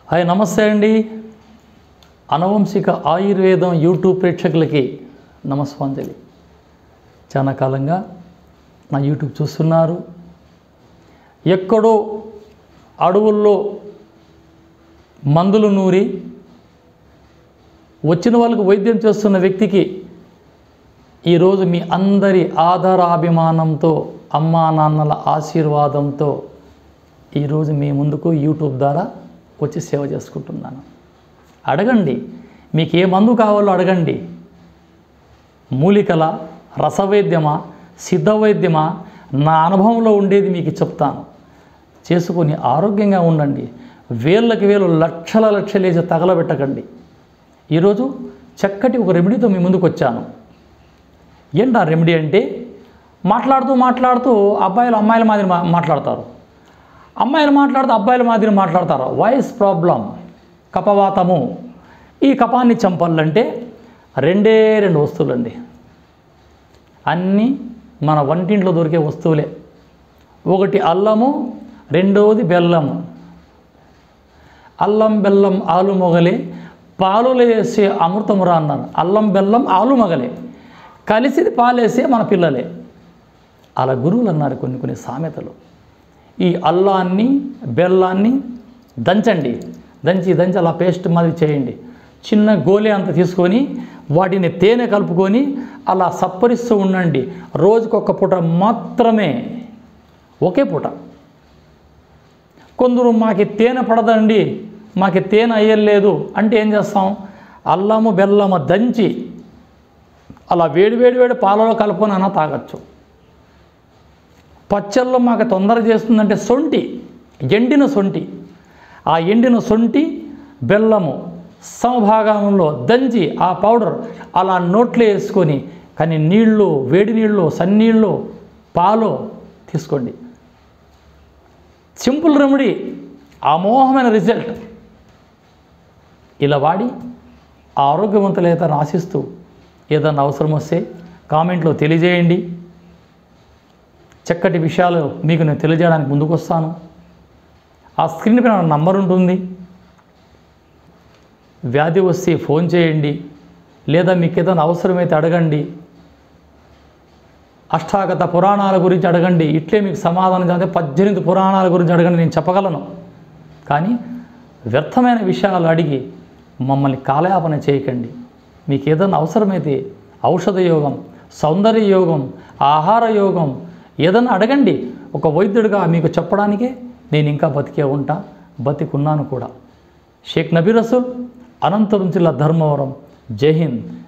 hi నమస్తే అండి అనవంశిక ఆయుర్వేదం యూట్యూబ్ ప్రేక్షకులకి నమస్వాంజలి చాలా కాలంగా నా యూట్యూబ్ చూస్తున్నారు ఎక్కడో అడవుల్లో మందులు నూరి వచ్చిన వాళ్ళకు వైద్యం చేస్తున్న వ్యక్తికి ఈరోజు మీ అందరి ఆధారాభిమానంతో అమ్మా నాన్నల ఆశీర్వాదంతో ఈరోజు మీ ముందుకు యూట్యూబ్ ద్వారా వచ్చి సేవ చేసుకుంటున్నాను అడగండి మీకు ఏ మందు కావాలో అడగండి మూలికల రసవైద్యమా సిద్ధవైద్యమా నా అనుభవంలో ఉండేది మీకు చెప్తాను చేసుకొని ఆరోగ్యంగా ఉండండి వేళ్ళకి వేలు లక్షల లక్షలేసి తగలబెట్టకండి ఈరోజు చక్కటి ఒక రెమెడీతో మీ ముందుకు వచ్చాను ఏంటి ఆ రెమెడీ అంటే మాట్లాడుతూ మాట్లాడుతూ అబ్బాయిలు అమ్మాయిల మాదిరి మా మాట్లాడతారు అమ్మాయిలు మాట్లాడుతూ అబ్బాయిల మాదిరి మాట్లాడతారు వాయిస్ ప్రాబ్లం కపవాతము ఈ కపాన్ని చంపాలంటే రెండే రెండు వస్తువులండి అన్నీ మన వంటింట్లో దొరికే వస్తువులే ఒకటి అల్లము రెండవది బెల్లము అల్లం బెల్లం ఆలు మొగలే పాలులో వేసే అమృతమురా అన్నారు అల్లం బెల్లం ఆలు మొగలే కలిసి పాలేసే మన పిల్లలే అలా గురువులు అన్నారు కొన్ని కొన్ని సామెతలు ఈ అల్లాన్ని బెల్లాన్ని దంచండి దంచి దంచి అలా పేస్ట్ మాదిరి చేయండి చిన్న గోలే అంత తీసుకొని వాటిని తేనె కలుపుకొని అలా సప్పరిస్తూ ఉండండి రోజుకొక పూట మాత్రమే ఒకే పూట కొందరు మాకి తేనె పడదండి మాకి తేనె అయ్యలేదు అంటే ఏం చేస్తాం అల్లము బెల్లము దంచి అలా వేడి వేడి వేడి పాలలో కలుపుకొని అన్న తాగొచ్చు పచ్చళ్ళు మాకు తొందర చేస్తుందంటే సొంటి ఎండిన సొంటి ఆ ఎండిన సొంటి బెల్లము సమభాగంలో దంచి ఆ పౌడర్ అలా నోట్లో వేసుకొని కానీ నీళ్ళు వేడి నీళ్ళు సన్నీళ్ళు పాలు తీసుకోండి సింపుల్ రెమెడీ అమోఘమైన రిజల్ట్ ఇలా వాడి ఆరోగ్యవంతులైతే ఆశిస్తూ ఏదన్నా అవసరం వస్తే కామెంట్లో తెలియజేయండి చక్కటి విషయాలు మీకు నేను తెలియజేయడానికి ముందుకు వస్తాను ఆ స్క్రీన్ పైన నా నంబర్ ఉంటుంది వ్యాధి వస్తే ఫోన్ చేయండి లేదా మీకు ఏదైనా అవసరమైతే అడగండి అష్టాగత పురాణాల గురించి అడగండి ఇట్లే మీకు సమాధానం చేస్తే పద్దెనిమిది పురాణాల గురించి అడగండి నేను చెప్పగలను కానీ వ్యర్థమైన విషయాలు అడిగి మమ్మల్ని కాలయాపన చేయకండి మీకు ఏదైనా అవసరమైతే ఔషధ యోగం సౌందర్య యోగం ఆహార యోగం ఏదైనా అడగండి ఒక వైద్యుడిగా మీకు చెప్పడానికే నేను ఇంకా బతికే ఉంటా బతికున్నాను కూడా షేక్ నబీ రసూల్ అనంతపురం జిల్లా ధర్మవరం జై హింద్